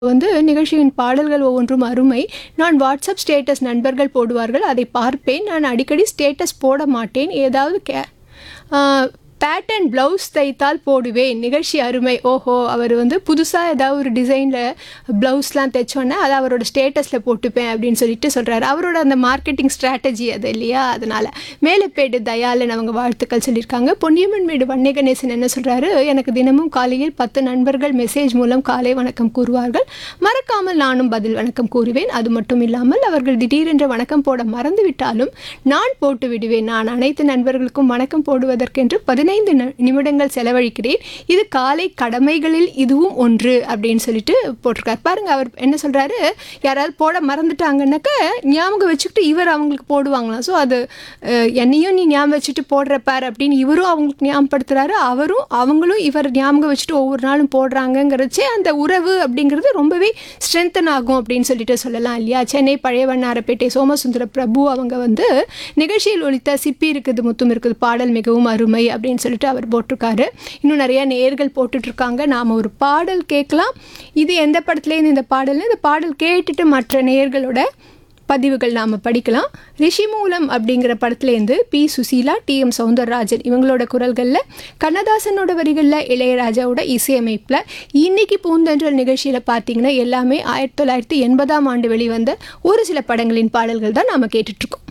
வந்து நிகழ்ச்சியின் பாடல்கள் ஒவ்வொன்றும் அருமை நான் வாட்ஸ்அப் ஸ்டேட்டஸ் நண்பர்கள் போடுவார்கள் அதை பார்ப்பேன் நான் அடிக்கடி ஸ்டேட்டஸ் போட மாட்டேன் ஏதாவது கே பேட்டர்ன் ப்ளவுஸ் தைத்தால் போடுவேன் நிகழ்ச்சி அருமை ஓஹோ அவர் வந்து புதுசாக ஏதாவது ஒரு டிசைனில் ப்ளவுஸ்லாம் தைச்சோன்னே அதை அவரோட ஸ்டேட்டஸில் போட்டுப்பேன் அப்படின்னு சொல்லிட்டு சொல்கிறாரு அவரோட அந்த மார்க்கெட்டிங் ஸ்ட்ராட்டஜி அது இல்லையா அதனால் மேலப்பேடு தயாலன் அவங்க வாழ்த்துக்கள் சொல்லியிருக்காங்க பொன்னியம்மன் மேடு வன்னிய கணேசன் என்ன சொல்கிறாரு எனக்கு தினமும் காலையில் பத்து நண்பர்கள் மெசேஜ் மூலம் காலை வணக்கம் கூறுவார்கள் மறக்காமல் நானும் பதில் வணக்கம் கூறுவேன் அது மட்டும் இல்லாமல் அவர்கள் திடீரென்று வணக்கம் போட மறந்து விட்டாலும் நான் போட்டு விடுவேன் நான் அனைத்து நண்பர்களுக்கும் வணக்கம் போடுவதற்கென்று பதினைந்து நிமிடங்கள் செலவழிக்கிறேன் இது காலை கடமைகளில் இதுவும் ஒன்று அப்படின்னு சொல்லிட்டு போட்டிருக்கார் பாருங்க அவர் என்ன சொல்றாரு யாராவது போட மறந்துட்டாங்கன்னாக்க ஞாபகம் வச்சுக்கிட்டு இவர் அவங்களுக்கு போடுவாங்களாம் ஸோ அது அஹ், என்னையும் நீ ஞாபகம் வச்சுட்டு போடுற பார் அப்படின்னு இவரும் அவங்களுக்கு ஞாபகப்படுத்துறாரு அவரும் அவங்களும் இவர் ஞாபகம் வச்சுட்டு ஒவ்வொரு நாளும் போடுறாங்கங்கிறச்சே அந்த உறவு அப்படிங்கிறது ரொம்பவே ஸ்ட்ரென்தன் ஆகும் அப்படின்னு சொல்லிட்டு சொல்லலாம் இல்லையா சென்னை பழைய வண்ணாரப்பேட்டை சோமசுந்தர பிரபு அவங்க வந்து நிகழ்ச்சியில் ஒலித்த சிப்பி இருக்குது முத்தும் இருக்குது பாடல் மிகவும் அருமை அப்படின்னு சொல்லிட்டு அவர் போட்டிருக்காரு இன்னும் நிறைய நேர்கள் போட்டுட்ருக்காங்க நாம் ஒரு பாடல் கேட்கலாம் இது எந்த படத்துலேருந்து இந்த பாடல்னு இந்த பாடல் கேட்டுட்டு மற்ற நேயர்களோட பதிவுகள் நாம் படிக்கலாம் ரிஷிமூலம் அப்படிங்கிற படத்துலேருந்து P Susheela T M Soundararajan இவங்களோட குரல்களில் கண்ணதாசனோட வரிகளில் இளையராஜாவோட இசையமைப்பில் இன்னைக்கு பூந்தென்றல் நிகழ்ச்சியில் பார்த்தீங்கன்னா எல்லாமே ஆயிரத்தி தொள்ளாயிரத்தி எண்பதாம் ஆண்டு வெளிவந்த ஒரு சில படங்களின் பாடல்கள் தான் நாம் கேட்டுட்ருக்கோம்